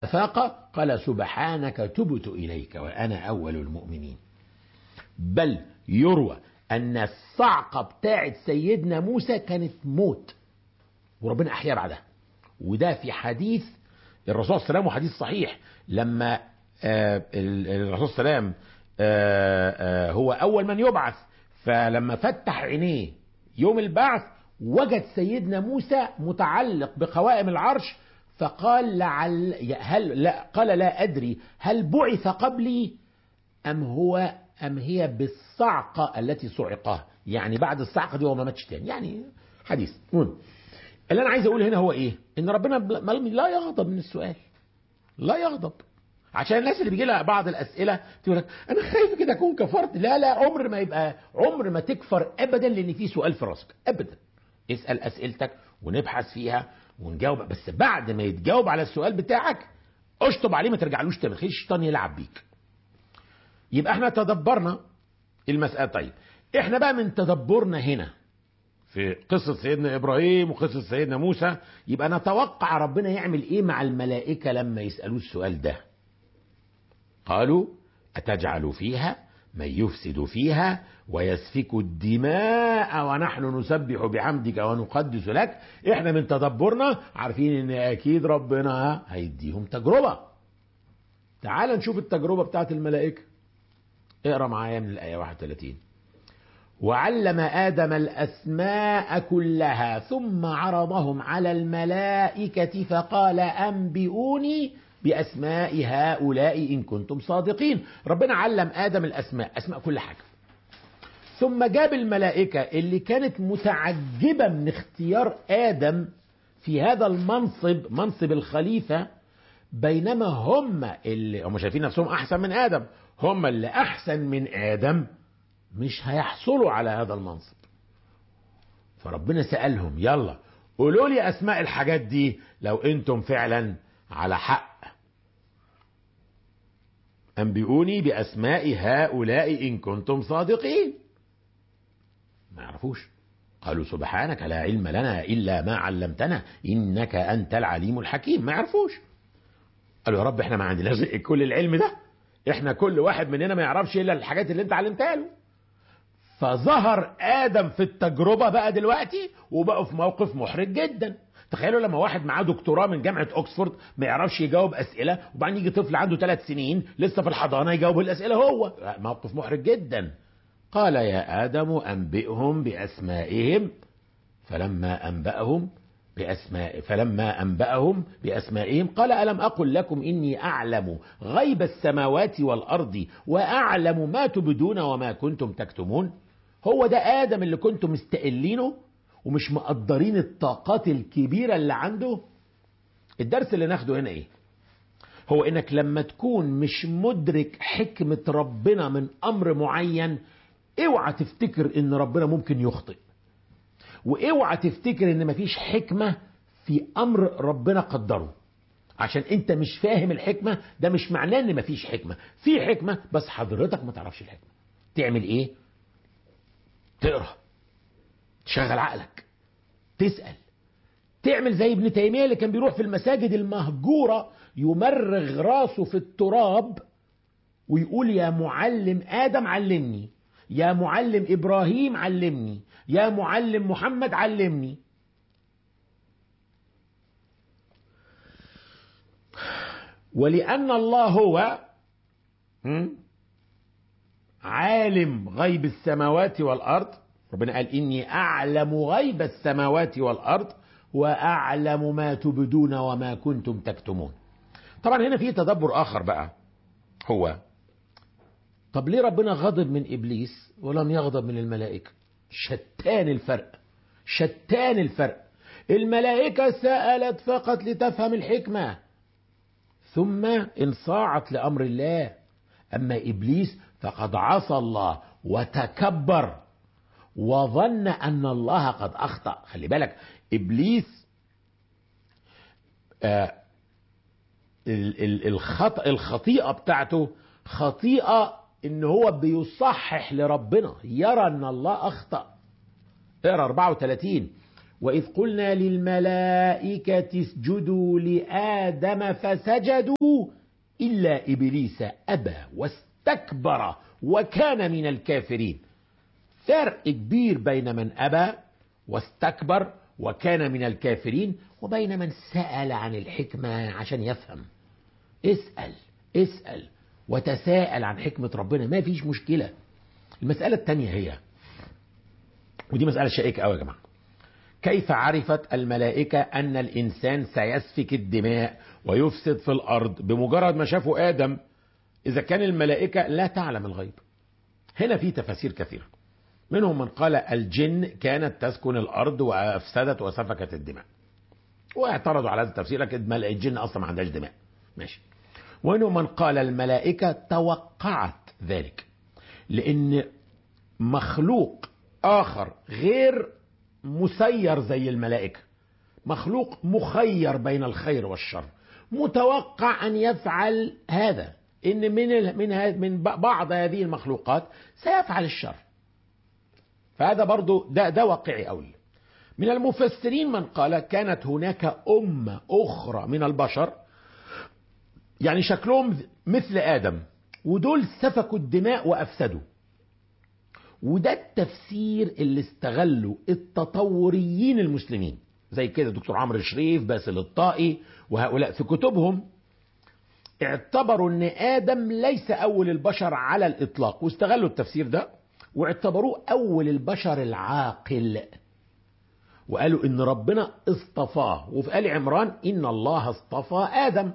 أفاق قال سبحانك تبت إليك وأنا أول المؤمنين بل يروى أن الصعقة بتاعت سيدنا موسى كانت موت وربنا أحيا بعدها وده في حديث الرسول صلى الله عليه وسلم وحديث صحيح لما آه الرسول صلى الله عليه وسلم آه آه هو أول من يبعث فلما فتح عينيه يوم البعث وجد سيدنا موسى متعلق بقوائم العرش فقال لعل هل لا قال لا أدري هل بعث قبلي أم هو أم هي بالصعقة التي صعقها يعني بعد الصعقة دي هو ما ماتش تاني يعني حديث مهم. اللي أنا عايز أقول هنا هو إيه إن ربنا لا يغضب من السؤال لا يغضب عشان الناس اللي بيجي لها بعض الاسئله تقول لك انا خايف كده اكون كفرت لا لا عمر ما يبقى عمر ما تكفر ابدا لان في سؤال في راسك ابدا اسال اسئلتك ونبحث فيها ونجاوب بس بعد ما يتجاوب على السؤال بتاعك اشطب عليه ما ترجعلوش تاني خليش الشيطان يلعب بيك يبقى احنا تدبرنا المسألة طيب احنا بقى من تدبرنا هنا في قصة سيدنا إبراهيم وقصة سيدنا موسى يبقى نتوقع ربنا يعمل إيه مع الملائكة لما يسألوه السؤال ده قالوا أتجعل فيها من يفسد فيها ويسفك الدماء ونحن نسبح بحمدك ونقدس لك احنا من تدبرنا عارفين ان اكيد ربنا هيديهم تجربة تعال نشوف التجربة بتاعت الملائكة اقرا معايا من الآية 31 وعلم آدم الأسماء كلها ثم عرضهم على الملائكة فقال أنبئوني بأسماء هؤلاء إن كنتم صادقين ربنا علم آدم الأسماء أسماء كل حاجة ثم جاب الملائكة اللي كانت متعجبة من اختيار آدم في هذا المنصب منصب الخليفة بينما هم اللي هم شايفين نفسهم أحسن من آدم هم اللي أحسن من آدم مش هيحصلوا على هذا المنصب فربنا سألهم يلا قولوا لي أسماء الحاجات دي لو أنتم فعلا على حق أنبئوني بأسماء هؤلاء إن كنتم صادقين ما يعرفوش قالوا سبحانك لا علم لنا إلا ما علمتنا إنك أنت العليم الحكيم ما يعرفوش قالوا يا رب احنا ما عندناش كل العلم ده احنا كل واحد مننا ما يعرفش إلا الحاجات اللي انت علمتها له فظهر آدم في التجربة بقى دلوقتي وبقوا في موقف محرج جدا تخيلوا لما واحد معاه دكتوراه من جامعه اوكسفورد ما يعرفش يجاوب اسئله وبعدين يجي طفل عنده ثلاث سنين لسه في الحضانه يجاوب الاسئله هو موقف محرج جدا قال يا ادم انبئهم باسمائهم فلما انباهم باسماء فلما انباهم باسمائهم قال الم اقل لكم اني اعلم غيب السماوات والارض واعلم ما تبدون وما كنتم تكتمون هو ده ادم اللي كنتم مستقلينه ومش مقدرين الطاقات الكبيرة اللي عنده الدرس اللي ناخده هنا ايه هو انك لما تكون مش مدرك حكمة ربنا من امر معين اوعى تفتكر ان ربنا ممكن يخطئ واوعى تفتكر ان مفيش حكمة في امر ربنا قدره عشان انت مش فاهم الحكمة ده مش معناه ان مفيش حكمة في حكمة بس حضرتك ما تعرفش الحكمة تعمل ايه تقرأ تشغل عقلك تسأل تعمل زي ابن تيمية اللي كان بيروح في المساجد المهجورة يمرغ راسه في التراب ويقول يا معلم آدم علمني يا معلم إبراهيم علمني يا معلم محمد علمني ولأن الله هو عالم غيب السماوات والأرض ربنا قال إني أعلم غيب السماوات والأرض وأعلم ما تبدون وما كنتم تكتمون طبعا هنا في تدبر آخر بقى هو طب ليه ربنا غضب من إبليس ولم يغضب من الملائكة شتان الفرق شتان الفرق الملائكة سألت فقط لتفهم الحكمة ثم انصاعت لأمر الله أما إبليس فقد عصى الله وتكبر وظن أن الله قد أخطأ خلي بالك إبليس آه الخطأ الخطيئة بتاعته خطيئة إن هو بيصحح لربنا يرى أن الله أخطأ اقرا 34 وإذ قلنا للملائكة اسجدوا لآدم فسجدوا إلا إبليس أبى واستكبر وكان من الكافرين فرق كبير بين من أبى واستكبر وكان من الكافرين وبين من سأل عن الحكمة عشان يفهم اسأل اسأل وتساءل عن حكمة ربنا ما فيش مشكلة المسألة الثانية هي ودي مسألة شائكة قوي يا جماعة كيف عرفت الملائكة أن الإنسان سيسفك الدماء ويفسد في الأرض بمجرد ما شافوا آدم إذا كان الملائكة لا تعلم الغيب هنا في تفاسير كثيرة منهم من قال الجن كانت تسكن الأرض وأفسدت وسفكت الدماء واعترضوا على هذا التفسير لكن الجن أصلا ما عندهاش دماء ماشي ومنهم من قال الملائكة توقعت ذلك لأن مخلوق آخر غير مسير زي الملائكة مخلوق مخير بين الخير والشر متوقع أن يفعل هذا إن من من من بعض هذه المخلوقات سيفعل الشر فهذا برضو ده ده واقعي أوي من المفسرين من قال كانت هناك أمة أخرى من البشر يعني شكلهم مثل آدم ودول سفكوا الدماء وأفسدوا وده التفسير اللي استغله التطوريين المسلمين زي كده دكتور عمرو شريف باسل الطائي وهؤلاء في كتبهم اعتبروا ان ادم ليس اول البشر على الاطلاق واستغلوا التفسير ده واعتبروه اول البشر العاقل وقالوا ان ربنا اصطفاه وفي ال عمران ان الله اصطفى ادم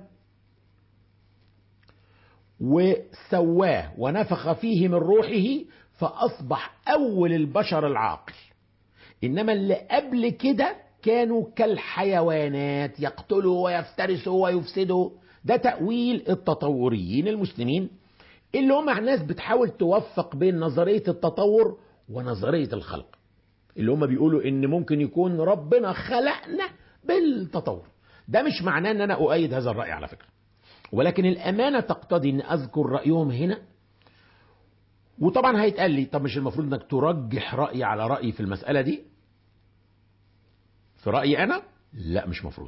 وسواه ونفخ فيه من روحه فأصبح أول البشر العاقل إنما اللي قبل كده كانوا كالحيوانات يقتلوا ويفترسوا ويفسدوا ده تأويل التطوريين المسلمين اللي هم ناس بتحاول توفق بين نظرية التطور ونظرية الخلق اللي هم بيقولوا إن ممكن يكون ربنا خلقنا بالتطور ده مش معناه إن أنا أؤيد هذا الرأي على فكرة ولكن الأمانة تقتضي أن أذكر رأيهم هنا وطبعا هيتقال لي طب مش المفروض انك ترجح رأيي على رأيي في المسألة دي في رأيي أنا لا مش مفروض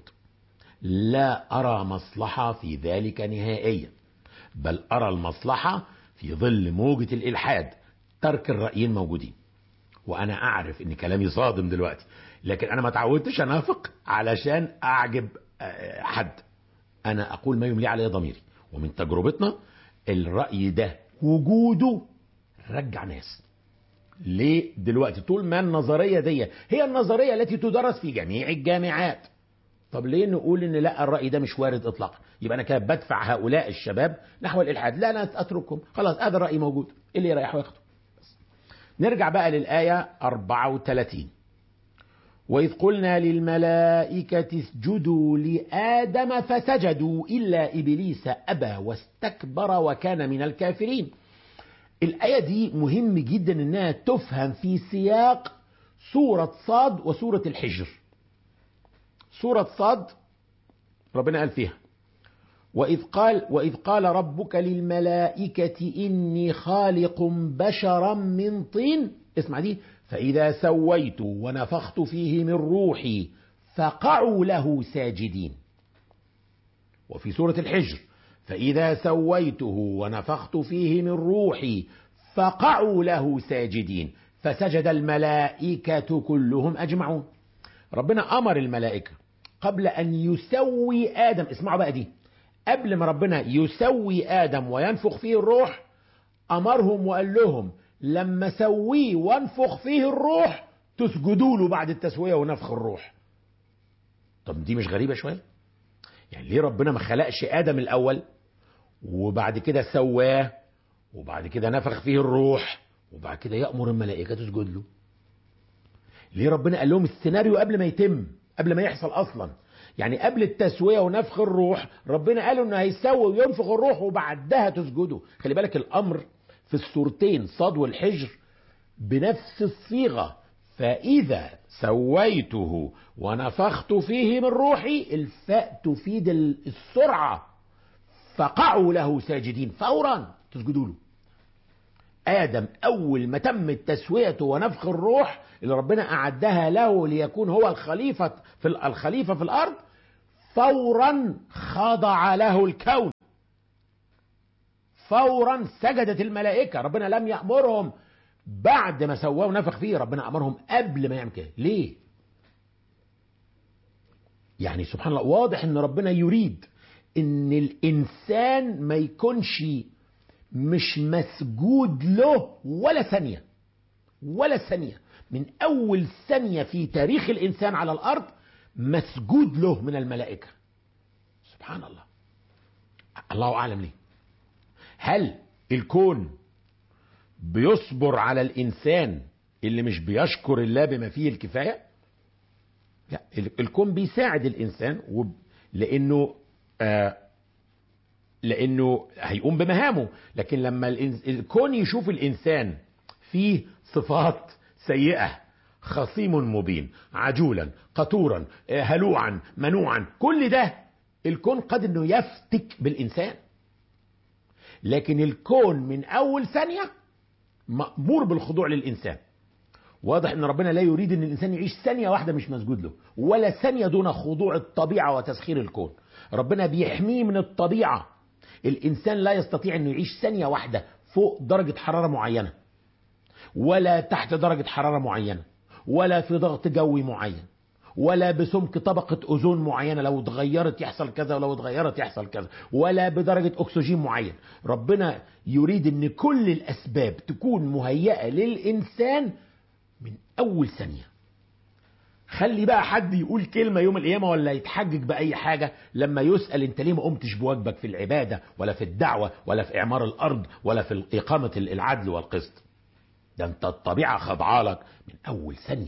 لا أرى مصلحة في ذلك نهائيا بل أرى المصلحة في ظل موجة الإلحاد ترك الرأيين موجودين وأنا أعرف إن كلامي صادم دلوقتي لكن أنا ما تعودتش أنافق علشان أعجب حد أنا أقول ما يملي عليه ضميري ومن تجربتنا الرأي ده وجوده رجع ناس ليه دلوقتي طول ما النظرية دي هي النظرية التي تدرس في جميع الجامعات طب ليه نقول ان لا الرأي ده مش وارد اطلاقا يبقى انا كده بدفع هؤلاء الشباب نحو الالحاد لا انا اتركهم خلاص هذا الرأي موجود اللي يريحه ياخده نرجع بقى للآية 34 وإذ قلنا للملائكة اسجدوا لآدم فسجدوا إلا إبليس أبى واستكبر وكان من الكافرين الآية دي مهم جدا إنها تفهم في سياق سورة صاد وسورة الحجر سورة صاد ربنا قال فيها وإذ قال وإذ قال ربك للملائكة إني خالق بشرا من طين اسمع دي فإذا سويت ونفخت فيه من روحي فقعوا له ساجدين وفي سورة الحجر فإذا سويته ونفخت فيه من روحي فقعوا له ساجدين فسجد الملائكة كلهم أجمعون ربنا أمر الملائكة قبل أن يسوي آدم اسمعوا بقى دي قبل ما ربنا يسوي آدم وينفخ فيه الروح أمرهم وقال لهم لما سويه وانفخ فيه الروح تسجدوا له بعد التسوية ونفخ الروح طب دي مش غريبة شوية يعني ليه ربنا ما خلقش آدم الأول وبعد كده سواه وبعد كده نفخ فيه الروح وبعد كده يأمر الملائكة تسجد له ليه ربنا قال لهم السيناريو قبل ما يتم قبل ما يحصل أصلا يعني قبل التسوية ونفخ الروح ربنا قالوا انه هيسوي وينفخ الروح وبعدها تسجدوا خلي بالك الأمر في السورتين صاد والحجر بنفس الصيغة فإذا سويته ونفخت فيه من روحي الفاء تفيد السرعة فقعوا له ساجدين فورا تسجدوا له آدم أول ما تمت تسويته ونفخ الروح اللي ربنا أعدها له ليكون هو الخليفة في الخليفة في الأرض فورا خضع له الكون فورا سجدت الملائكة ربنا لم يأمرهم بعد ما سواه ونفخ فيه ربنا أمرهم قبل ما يعمل كده ليه يعني سبحان الله واضح ان ربنا يريد ان الانسان ما يكونش مش مسجود له ولا ثانية ولا ثانية من اول ثانية في تاريخ الانسان على الارض مسجود له من الملائكة سبحان الله الله اعلم ليه هل الكون بيصبر على الانسان اللي مش بيشكر الله بما فيه الكفايه لا الكون بيساعد الانسان وب... لانه آه لانه هيقوم بمهامه لكن لما الإنس... الكون يشوف الانسان فيه صفات سيئه خصيم مبين عجولا قطورا آه هلوعا منوعا كل ده الكون قد انه يفتك بالانسان لكن الكون من اول ثانيه مأمور بالخضوع للانسان واضح ان ربنا لا يريد ان الانسان يعيش ثانيه واحده مش مسجود له ولا ثانيه دون خضوع الطبيعه وتسخير الكون ربنا بيحميه من الطبيعه الانسان لا يستطيع انه يعيش ثانيه واحده فوق درجه حراره معينه ولا تحت درجه حراره معينه ولا في ضغط جوي معين ولا بسمك طبقة أوزون معينة لو اتغيرت يحصل كذا ولو اتغيرت يحصل كذا ولا بدرجة أكسجين معين ربنا يريد أن كل الأسباب تكون مهيئة للإنسان من أول ثانية خلي بقى حد يقول كلمة يوم القيامة ولا يتحجج بأي حاجة لما يسأل أنت ليه ما قمتش بواجبك في العبادة ولا في الدعوة ولا في إعمار الأرض ولا في إقامة العدل والقسط ده أنت الطبيعة خضعالك من أول ثانية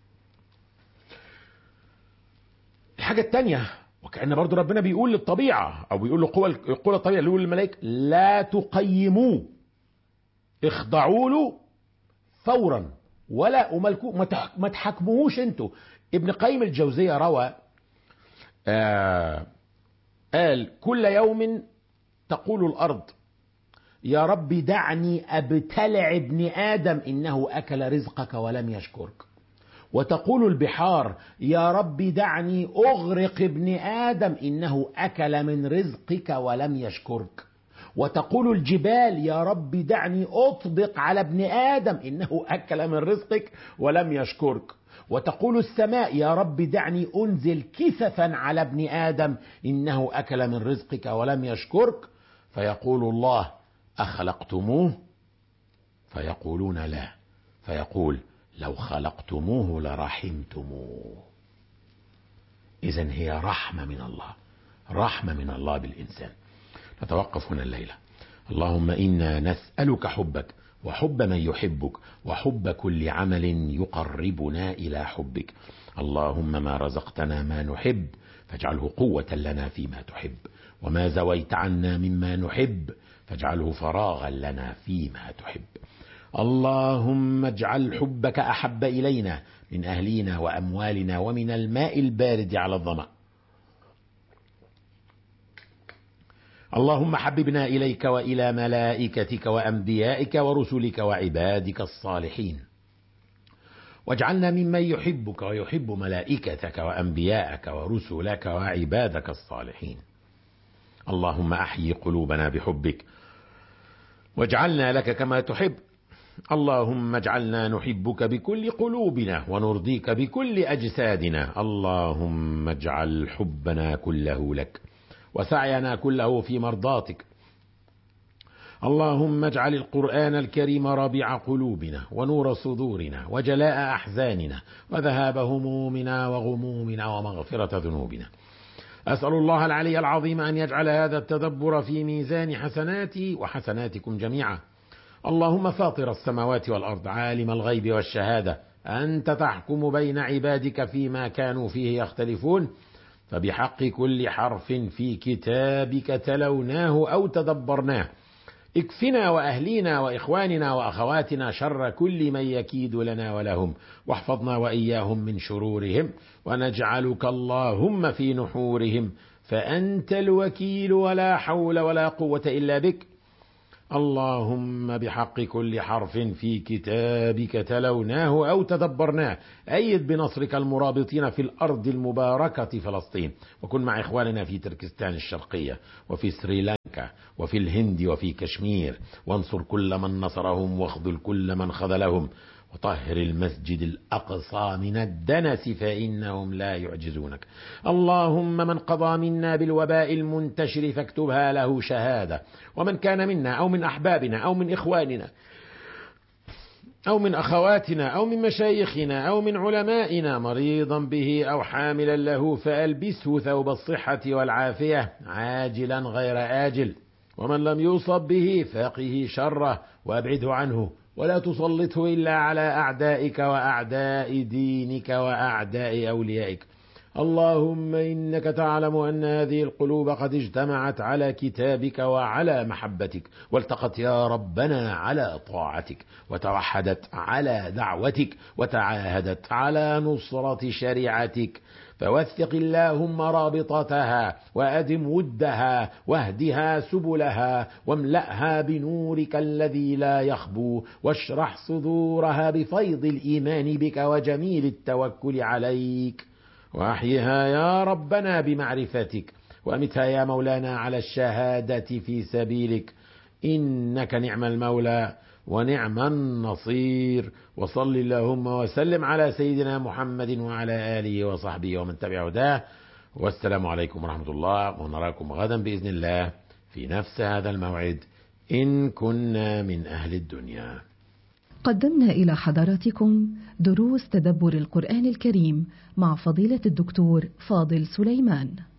الحاجة التانية وكأن برضو ربنا بيقول للطبيعة أو بيقول لقوى قوى الطبيعة اللي يقول للملائكة لا تقيموه اخضعوا له فورا ولا وملكو ما تحكموهوش انتوا ابن قيم الجوزية روى آه قال كل يوم تقول الأرض يا رب دعني أبتلع ابن آدم إنه أكل رزقك ولم يشكرك وتقول البحار يا رب دعني أغرق ابن آدم إنه أكل من رزقك ولم يشكرك وتقول الجبال يا رب دعني أطبق على ابن آدم إنه أكل من رزقك ولم يشكرك وتقول السماء يا رب دعني أنزل كسفا على ابن آدم إنه أكل من رزقك ولم يشكرك فيقول الله أخلقتموه فيقولون لا فيقول لو خلقتموه لرحمتموه إذا هي رحمة من الله رحمة من الله بالإنسان نتوقف هنا الليلة اللهم إنا نسألك حبك وحب من يحبك وحب كل عمل يقربنا إلى حبك اللهم ما رزقتنا ما نحب فاجعله قوة لنا فيما تحب وما زويت عنا مما نحب فاجعله فراغا لنا فيما تحب اللهم اجعل حبك أحب إلينا من أهلينا وأموالنا ومن الماء البارد على الظمأ اللهم حببنا إليك وإلى ملائكتك وأنبيائك ورسلك وعبادك الصالحين واجعلنا ممن يحبك ويحب ملائكتك وأنبياءك ورسلك وعبادك الصالحين اللهم أحيي قلوبنا بحبك واجعلنا لك كما تحب اللهم اجعلنا نحبك بكل قلوبنا ونرضيك بكل أجسادنا اللهم اجعل حبنا كله لك وسعينا كله في مرضاتك اللهم اجعل القرآن الكريم ربيع قلوبنا ونور صدورنا وجلاء أحزاننا وذهاب همومنا وغمومنا ومغفرة ذنوبنا أسأل الله العلي العظيم أن يجعل هذا التدبر في ميزان حسناتي وحسناتكم جميعا اللهم فاطر السماوات والأرض عالم الغيب والشهادة أنت تحكم بين عبادك فيما كانوا فيه يختلفون فبحق كل حرف في كتابك تلوناه أو تدبرناه اكفنا وأهلينا وإخواننا وأخواتنا شر كل من يكيد لنا ولهم واحفظنا وإياهم من شرورهم ونجعلك اللهم في نحورهم فأنت الوكيل ولا حول ولا قوة إلا بك اللهم بحق كل حرف في كتابك تلوناه أو تدبرناه أيد بنصرك المرابطين في الأرض المباركة فلسطين وكن مع إخواننا في تركستان الشرقية وفي سريلانكا وفي الهند وفي كشمير وانصر كل من نصرهم واخذل كل من خذلهم وطهر المسجد الأقصى من الدنس فإنهم لا يعجزونك اللهم من قضى منا بالوباء المنتشر فاكتبها له شهادة ومن كان منا أو من أحبابنا أو من إخواننا أو من أخواتنا أو من مشايخنا أو من علمائنا مريضا به أو حاملا له فألبسه ثوب الصحة والعافية عاجلا غير آجل ومن لم يوصب به فقه شره وأبعده عنه ولا تسلطه إلا على أعدائك وأعداء دينك وأعداء أوليائك اللهم إنك تعلم أن هذه القلوب قد اجتمعت على كتابك وعلى محبتك والتقت يا ربنا على طاعتك وتوحدت على دعوتك وتعاهدت على نصرة شريعتك فوثق اللهم رابطتها وأدم ودها واهدها سبلها واملأها بنورك الذي لا يخبو واشرح صدورها بفيض الإيمان بك وجميل التوكل عليك واحيها يا ربنا بمعرفتك وامتها يا مولانا على الشهادة في سبيلك إنك نعم المولى ونعم النصير وصل اللهم وسلم على سيدنا محمد وعلى آله وصحبه ومن تبع هداه والسلام عليكم ورحمة الله ونراكم غدا بإذن الله في نفس هذا الموعد إن كنا من أهل الدنيا قدمنا إلى حضراتكم دروس تدبر القرآن الكريم مع فضيلة الدكتور فاضل سليمان